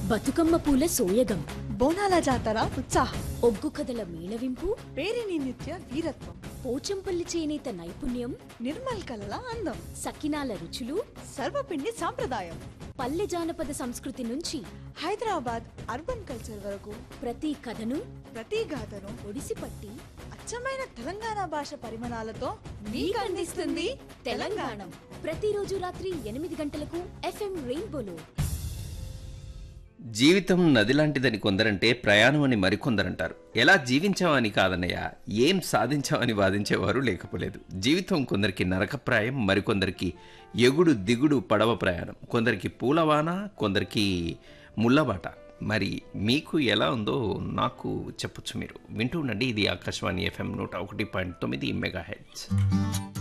బతుకమ్మ పూల సోయగం బోనాల జాతర ఉత్సాహం ఒగ్గు కథల మేళవింపు పేరిని నిత్య వీరత్వం పోచంపల్లి చేనేత నైపుణ్యం నిర్మల్ కలల అందం సకినాల రుచులు సర్వపిండి సాంప్రదాయం పల్లె జానపద సంస్కృతి నుంచి హైదరాబాద్ అర్బన్ కల్చర్ వరకు ప్రతి కథను ప్రతి గాథను ఒడిసిపట్టి అచ్చమైన తెలంగాణ భాష పరిమాణాలతో మీకు అందిస్తుంది తెలంగాణ ప్రతిరోజు రాత్రి ఎనిమిది గంటలకు ఎఫ్ఎం రెయిన్బోలో జీవితం నది లాంటిదని కొందరంటే ప్రయాణం అని మరికొందరంటారు ఎలా జీవించామని కాదన్నయ్య ఏం సాధించామని వాదించేవారు లేకపోలేదు జీవితం కొందరికి నరకప్రాయం మరికొందరికి ఎగుడు దిగుడు పడవ ప్రయాణం కొందరికి పూలవాన కొందరికి ముళ్ళబాట మరి మీకు ఎలా ఉందో నాకు చెప్పొచ్చు మీరు వింటూ ఉండండి ఇది ఆకాశవాణి ఎఫ్ఎం నూట ఒకటి పాయింట్ తొమ్మిది మెగా హెడ్స్